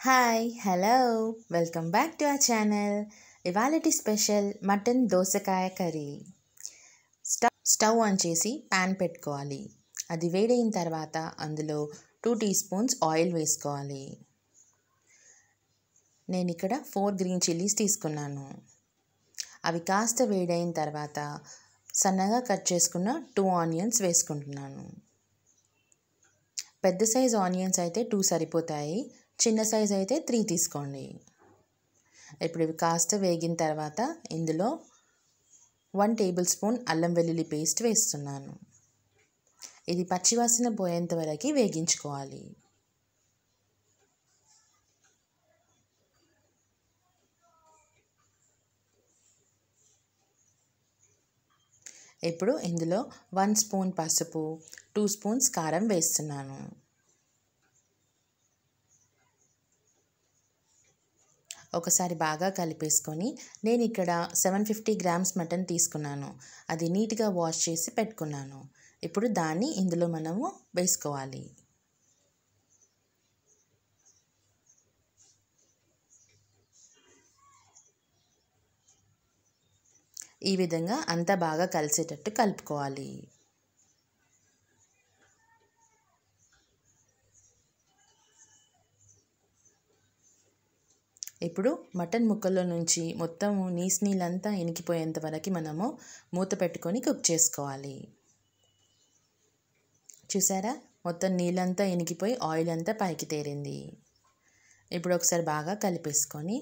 hi hello welcome back to our channel ఇవాళటి special mutton దోసకాయ curry stove stove on చేసి pan పెట్టుకోవాలి అది వేడైన తర్వాత అందులో టూ టీ స్పూన్స్ ఆయిల్ వేసుకోవాలి నేను ఇక్కడ ఫోర్ గ్రీన్ చిల్లీస్ తీసుకున్నాను అవి కాస్త వేడైన తర్వాత సన్నగా కట్ చేసుకున్న టూ ఆనియన్స్ వేసుకుంటున్నాను పెద్ద సైజ్ ఆనియన్స్ అయితే టూ సరిపోతాయి చిన్న సైజ్ అయితే త్రీ తీసుకోండి ఇప్పుడు ఇవి కాస్త వేగిన తర్వాత ఇందులో వన్ టేబుల్ స్పూన్ అల్లం వెల్లుల్లి పేస్ట్ వేస్తున్నాను ఇది పచ్చివాసన పోయేంత వరకు వేగించుకోవాలి ఇప్పుడు ఇందులో వన్ స్పూన్ పసుపు టూ స్పూన్స్ కారం వేస్తున్నాను ఒకసారి బాగా కలిపేసుకొని నేను ఇక్కడ సెవెన్ ఫిఫ్టీ గ్రామ్స్ మటన్ తీసుకున్నాను అది నీట్గా వాష్ చేసి పెట్టుకున్నాను ఇప్పుడు దాన్ని ఇందులో మనము వేసుకోవాలి ఈ విధంగా అంతా బాగా కలిసేటట్టు కలుపుకోవాలి ఇప్పుడు మటన్ ముక్కల్లో నుంచి మొత్తం నీస్ నీళ్ళంతా ఇనికిపోయేంత వరకు మనము మూత పెట్టుకొని కుక్ చేసుకోవాలి చూసారా మొత్తం నీళ్ళంతా ఇనికిపోయి ఆయిల్ అంతా పైకి తేరింది ఇప్పుడు ఒకసారి బాగా కలిపేసుకొని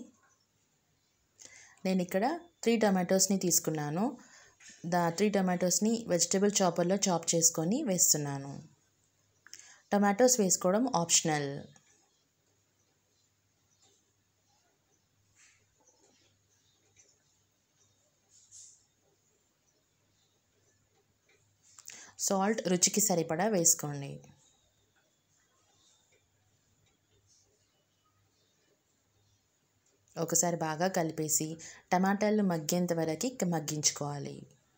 నేను ఇక్కడ త్రీ టమాటోస్ని తీసుకున్నాను దా త్రీ టమాటోస్ని వెజిటబుల్ చాపర్లో చాప్ చేసుకొని వేస్తున్నాను టమాటోస్ వేసుకోవడం ఆప్షనల్ సాల్ట్ రుచికి సరిపడా వేసుకోండి ఒకసారి బాగా కలిపేసి టమాటాలు మగ్గేంత వరకు మగ్గించుకోవాలి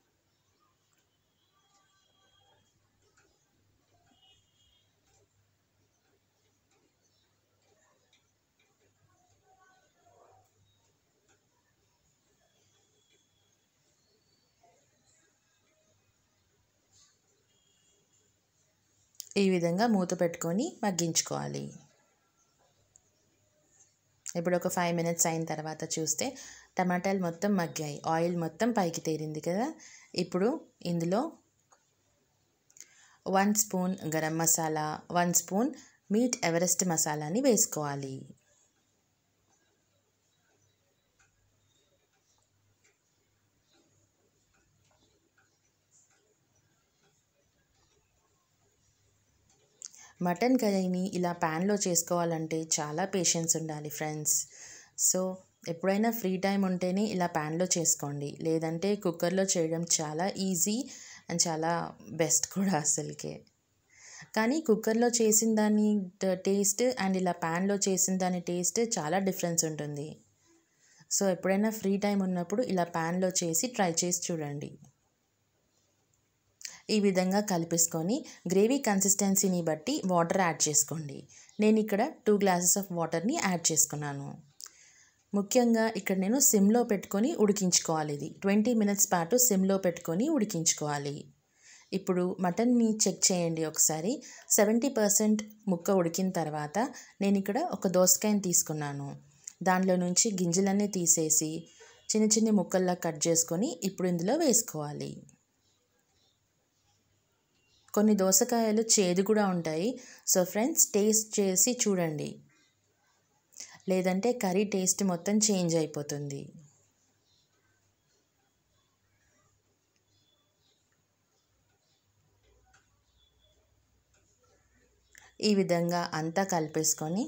ఈ విధంగా మూత పెట్టుకొని మగ్గించుకోవాలి ఇప్పుడు ఒక ఫైవ్ మినిట్స్ అయిన తర్వాత చూస్తే టమాటాలు మొత్తం మగ్గాయి ఆయిల్ మొత్తం పైకి తేరింది కదా ఇప్పుడు ఇందులో one spoon garam masala one spoon meat Everest మసాలాని వేసుకోవాలి మటన్ కర్రీని ఇలా ప్యాన్లో చేసుకోవాలంటే చాలా పేషెన్స్ ఉండాలి ఫ్రెండ్స్ సో ఎప్పుడైనా ఫ్రీ టైం ఉంటేనే ఇలా ప్యాన్లో చేసుకోండి లేదంటే కుక్కర్లో చేయడం చాలా ఈజీ అండ్ చాలా బెస్ట్ కూడా అసలుకే కానీ కుక్కర్లో చేసిన దాని టేస్ట్ అండ్ ఇలా ప్యాన్లో చేసిన దాని టేస్ట్ చాలా డిఫరెన్స్ ఉంటుంది సో ఎప్పుడైనా ఫ్రీ టైం ఉన్నప్పుడు ఇలా ప్యాన్లో చేసి ట్రై చేసి చూడండి ఈ విధంగా కలిపేసుకొని గ్రేవీ కన్సిస్టెన్సీని బట్టి వాటర్ యాడ్ చేసుకోండి నేను ఇక్కడ టూ గ్లాసెస్ ఆఫ్ వాటర్ని యాడ్ చేసుకున్నాను ముఖ్యంగా ఇక్కడ నేను సిమ్లో పెట్టుకొని ఉడికించుకోవాలి ఇది ట్వంటీ మినిట్స్ పాటు సిమ్లో పెట్టుకొని ఉడికించుకోవాలి ఇప్పుడు మటన్ని చెక్ చేయండి ఒకసారి సెవెంటీ పర్సెంట్ ముక్క ఉడికిన తర్వాత నేను ఇక్కడ ఒక దోసకాయని తీసుకున్నాను దానిలో నుంచి గింజలన్నీ తీసేసి చిన్న చిన్న ముక్కల్లా కట్ చేసుకొని ఇప్పుడు ఇందులో వేసుకోవాలి కొన్ని దోసకాయలు చేదు కూడా ఉంటాయి సో ఫ్రెండ్స్ టేస్ట్ చేసి చూడండి లేదంటే కర్రీ టేస్ట్ మొత్తం చేంజ్ అయిపోతుంది ఈ విధంగా అంతా కలిపేసుకొని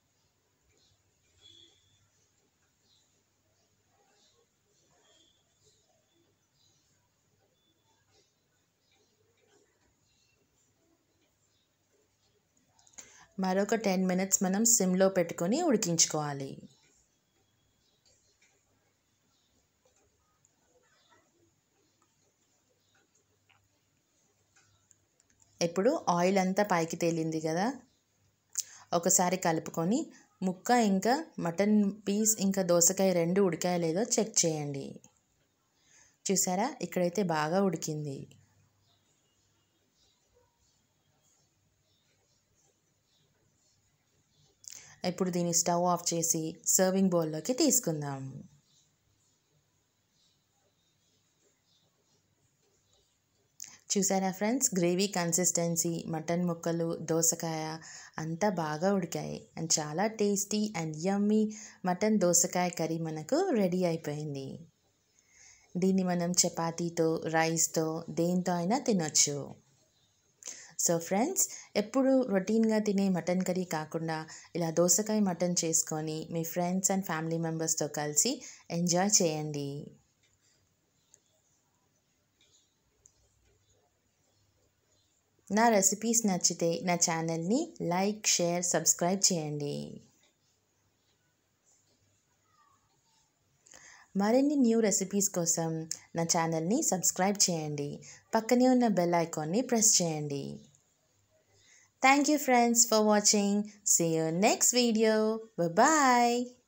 మరొక టెన్ మినిట్స్ మనం సిమ్లో పెట్టుకొని ఉడికించుకోవాలి ఇప్పుడు ఆయిల్ అంతా పైకి తేలింది కదా ఒకసారి కలుపుకొని ముక్క ఇంకా మటన్ పీస్ ఇంకా దోసకాయ రెండు ఉడికాయో లేదో చెక్ చేయండి చూసారా ఇక్కడైతే బాగా ఉడికింది ఇప్పుడు దీన్ని స్టవ్ ఆఫ్ చేసి సర్వింగ్ బౌల్లోకి తీసుకుందాం చూసారా ఫ్రెండ్స్ గ్రేవీ కన్సిస్టెన్సీ మటన్ ముక్కలు దోసకాయ అంతా బాగా ఉడికాయి అండ్ చాలా టేస్టీ అండ్ యమ్మీ మటన్ దోసకాయ కర్రీ మనకు రెడీ అయిపోయింది దీన్ని మనం చపాతీతో రైస్తో దేంతో అయినా తినొచ్చు సో ఫ్రెండ్స్ ఎప్పుడు రొటీన్గా తినే మటన్ కర్రీ కాకుండా ఇలా దోసకాయ మటన్ చేసుకొని మీ ఫ్రెండ్స్ అండ్ ఫ్యామిలీ మెంబర్స్తో కలిసి ఎంజాయ్ చేయండి నా రెసిపీస్ నచ్చితే నా ఛానల్ని లైక్ షేర్ సబ్స్క్రైబ్ చేయండి మరిన్ని న్యూ రెసిపీస్ కోసం నా ఛానల్ని సబ్స్క్రైబ్ చేయండి పక్కనే ఉన్న బెల్ ఐకాన్ని ప్రెస్ చేయండి thank you friends for watching see you next video bye